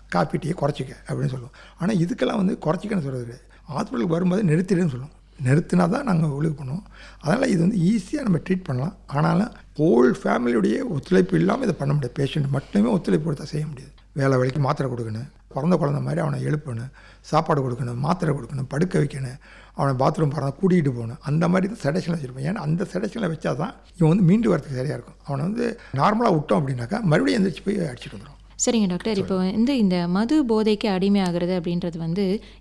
copy டீயை குறைச்சிக்க அப்படின்னு சொல்லுவோம் ஆனால் இதுக்கெல்லாம் வந்து குறைச்சிக்கன்னு சொல்கிறது கிடையாது ஹாஸ்பிட்டலுக்கு வரும்போது நிறுத்திடுன்னு சொல்லுவோம் நிறுத்தினா தான் நாங்கள் ஒழுங்கு பண்ணுவோம் அதனால் இது வந்து ஈஸியாக நம்ம ட்ரீட் பண்ணலாம் ஆனாலும் ஹோல் ஃபேமிலியுடைய ஒத்துழைப்பு இல்லாமல் இதை பண்ண முடியாது பேஷண்ட் மட்டுமே ஒத்துழைப்பு கொடுத்தா செய்ய முடியாது வேலை வேலைக்கு மாத்திரை கொடுக்கணும் பிறந்த குழந்த மாதிரி அவனை எழுப்பணும் சாப்பாடு கொடுக்கணும் மாத்திரை கொடுக்கணும் படுக்க வைக்கணும் அவனை பாத்ரூம் போகிறதா கூட்டிகிட்டு போகணும் அந்த மாதிரி தான் செடேஷனில் வச்சுருப்போம் ஏன்னா அந்த செடேஷனில் வச்சா தான் இவன் வந்து மீண்டு வரதுக்கு சரியாக இருக்கும் அவனை வந்து நார்மலாக விட்டோம் அப்படின்னாக்கா மறுபடியும் எந்திரிச்சு போய் அடிச்சுட்டு வந்துடும் சரிங்க டாக்டர் இப்போ வந்து இந்த மது போதைக்கு அடிமையாகிறது அப்படின்றது வந்து